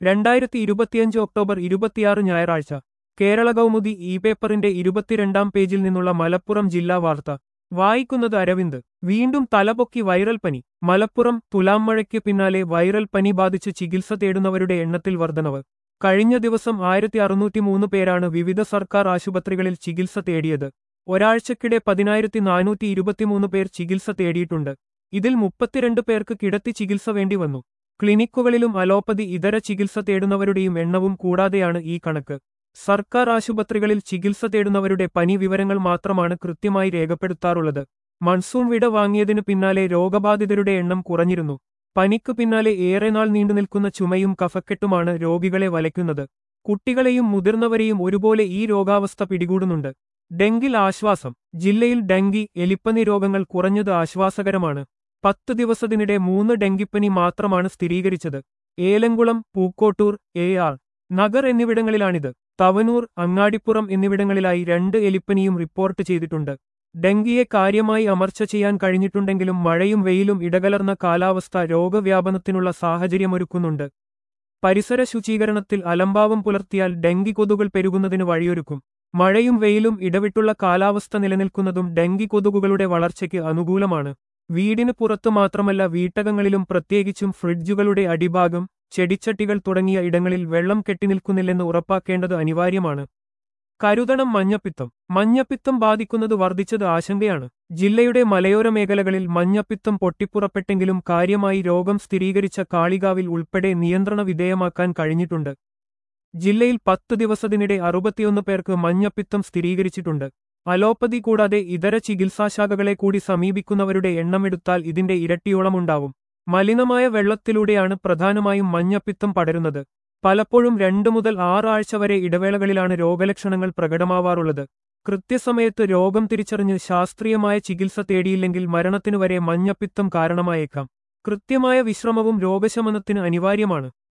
രണ്ടായിരത്തി ഇരുപത്തിയഞ്ച് ഒക്ടോബർ ഇരുപത്തിയാറ് ഞായറാഴ്ച കേരള കൗമുദി ഇ പേപ്പറിന്റെ ഇരുപത്തിരണ്ടാം പേജിൽ നിന്നുള്ള മലപ്പുറം ജില്ലാ വാർത്ത വായിക്കുന്നത് അരവിന്ദ് വീണ്ടും തലപൊക്കി വൈറൽ പനി മലപ്പുറം തുലാം മഴയ്ക്ക് പിന്നാലെ വൈറൽ പനി ബാധിച്ച് ചികിത്സ തേടുന്നവരുടെ എണ്ണത്തിൽ വർധനവ് കഴിഞ്ഞ ദിവസം ആയിരത്തി അറുന്നൂറ്റിമൂന്ന് പേരാണ് വിവിധ സർക്കാർ ആശുപത്രികളിൽ ചികിത്സ തേടിയത് ഒരാഴ്ചക്കിടെ പതിനായിരത്തി നാനൂറ്റി ഇരുപത്തിമൂന്ന് പേർ ചികിത്സ തേടിയിട്ടുണ്ട് ഇതിൽ മുപ്പത്തിരണ്ട് പേർക്ക് കിടത്തി ചികിത്സ വേണ്ടി വന്നു ക്ലിനിക്കുകളിലും അലോപ്പതി ഇതര ചികിത്സ തേടുന്നവരുടെയും എണ്ണവും കൂടാതെയാണ് ഈ കണക്ക് സർക്കാർ ആശുപത്രികളിൽ ചികിത്സ തേടുന്നവരുടെ പനി വിവരങ്ങൾ മാത്രമാണ് കൃത്യമായി രേഖപ്പെടുത്താറുള്ളത് മൺസൂൺ വിട വാങ്ങിയതിനു പിന്നാലെ രോഗബാധിതരുടെ എണ്ണം കുറഞ്ഞിരുന്നു പനിക്കു പിന്നാലെ ഏറെ നാൾ നീണ്ടുനിൽക്കുന്ന ചുമയും കഫക്കെട്ടുമാണ് രോഗികളെ വലയ്ക്കുന്നത് കുട്ടികളെയും മുതിർന്നവരെയും ഒരുപോലെ ഈ രോഗാവസ്ഥ പിടികൂടുന്നുണ്ട് ഡെങ്കിൽ ആശ്വാസം ജില്ലയിൽ ഡെങ്കി എലിപ്പനി രോഗങ്ങൾ കുറഞ്ഞത് ആശ്വാസകരമാണ് പത്ത് ദിവസത്തിനിടെ മൂന്ന് ഡെങ്കിപ്പനി മാത്രമാണ് സ്ഥിരീകരിച്ചത് ഏലംകുളം പൂക്കോട്ടൂർ എ ആർ നഗർ എന്നിവിടങ്ങളിലാണിത് തവനൂർ അങ്ങാടിപ്പുറം എന്നിവിടങ്ങളിലായി രണ്ട് എലിപ്പനിയും റിപ്പോർട്ട് ചെയ്തിട്ടുണ്ട് ഡെങ്കിയെ കാര്യമായി അമർച്ച ചെയ്യാൻ കഴിഞ്ഞിട്ടുണ്ടെങ്കിലും മഴയും വെയിലും ഇടകലർന്ന കാലാവസ്ഥ രോഗവ്യാപനത്തിനുള്ള സാഹചര്യമൊരുക്കുന്നുണ്ട് പരിസര ശുചീകരണത്തിൽ അലംഭാവം പുലർത്തിയാൽ ഡെങ്കി കൊതുകൾ പെരുകുന്നതിന് വഴിയൊരുക്കും മഴയും വെയിലും ഇടവിട്ടുള്ള കാലാവസ്ഥ നിലനിൽക്കുന്നതും ഡെങ്കി കൊതുകുകളുടെ വളർച്ചയ്ക്ക് അനുകൂലമാണ് വീടിന് പുറത്തു മാത്രമല്ല വീട്ടകങ്ങളിലും പ്രത്യേകിച്ചും ഫ്രിഡ്ജുകളുടെ അടിഭാഗം ചെടിച്ചട്ടികൾ തുടങ്ങിയ ഇടങ്ങളിൽ വെള്ളം കെട്ടിനിൽക്കുന്നില്ലെന്ന് ഉറപ്പാക്കേണ്ടത് അനിവാര്യമാണ് കരുതണം മഞ്ഞപ്പിത്തം മഞ്ഞപ്പിത്തം ബാധിക്കുന്നത് വർദ്ധിച്ചത് ആശങ്കയാണ് ജില്ലയുടെ മലയോര മേഖലകളിൽ മഞ്ഞപ്പിത്തം പൊട്ടിപ്പുറപ്പെട്ടെങ്കിലും കാര്യമായി രോഗം സ്ഥിരീകരിച്ച കാളികാവിൽ ഉൾപ്പെടെ നിയന്ത്രണ വിധേയമാക്കാൻ കഴിഞ്ഞിട്ടുണ്ട് ജില്ലയിൽ പത്ത് ദിവസത്തിനിടെ അറുപത്തിയൊന്ന് പേർക്ക് മഞ്ഞപ്പിത്തം സ്ഥിരീകരിച്ചിട്ടുണ്ട് അലോപ്പതി കൂടാതെ ഇതര ചികിത്സാശാഖകളെ കൂടി സമീപിക്കുന്നവരുടെ എണ്ണമെടുത്താൽ ഇതിന്റെ ഇരട്ടിയോളമുണ്ടാവും മലിനമായ വെള്ളത്തിലൂടെയാണ് പ്രധാനമായും മഞ്ഞപ്പിത്തം പടരുന്നത് പലപ്പോഴും രണ്ടു മുതൽ ആറാഴ്ച വരെ ഇടവേളകളിലാണ് രോഗലക്ഷണങ്ങൾ പ്രകടമാവാറുള്ളത് കൃത്യസമയത്ത് രോഗം തിരിച്ചറിഞ്ഞ് ശാസ്ത്രീയമായ ചികിത്സ തേടിയില്ലെങ്കിൽ മരണത്തിനു വരെ മഞ്ഞപ്പിത്തം കാരണമായേക്കാം കൃത്യമായ വിശ്രമവും രോഗശമനത്തിന് അനിവാര്യമാണ്